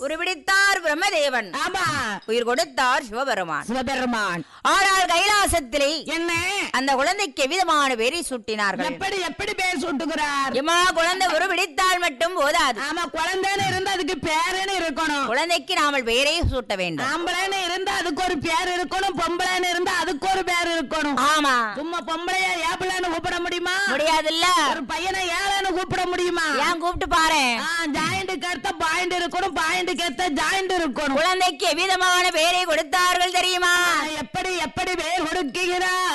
உருவிடித்தார் பிரம்மதேவன் ஆமா உயிர் கொடுத்தார் சிவபெருமான் சிவபெருமான் ஆனால் கைலாசத்திலே என்ன அந்த குழந்தைக்கு எவ்விதமான பேரை சூட்டினார்கள் எப்படி எப்படி பேர் சுட்டுகிறார் எம்மா குழந்தை உருவிடித்தால் மட்டும் போதாது ஆமா குழந்தைன்னு இருந்தா அதுக்கு பேருன்னு இருக்கணும் குழந்தைக்கு நாமல் பெயரை சூட்ட வேண்டும் ஆம்பளைன்னு இருந்தா அதுக்கு ஒரு பேர் இருக்கணும் பொம்பளைன்னு இருந்தா அதுக்கு ஒரு பேர் இருக்கணும் ஆமா சும்மா பொம்பளைய ஏப்பிள்ளைன்னு கூப்பிட முடியுமா முடியாதுல்ல ஒரு பையனை ஏழைன்னு கூப்பிட முடியுமா ஏன் கூப்பிட்டு பாரு ஜாயிண்ட் கேத்த பாயிண்ட் இருக்கணும் பாயிண்ட் கேத்த ஜாயிண்ட் இருக்கணும் குழந்தைக்கு எவ்விதமான பெயரை கொடுத்தார்கள் தெரியுமா எப்படி எப்படி பேர் கொடுக்கிறார்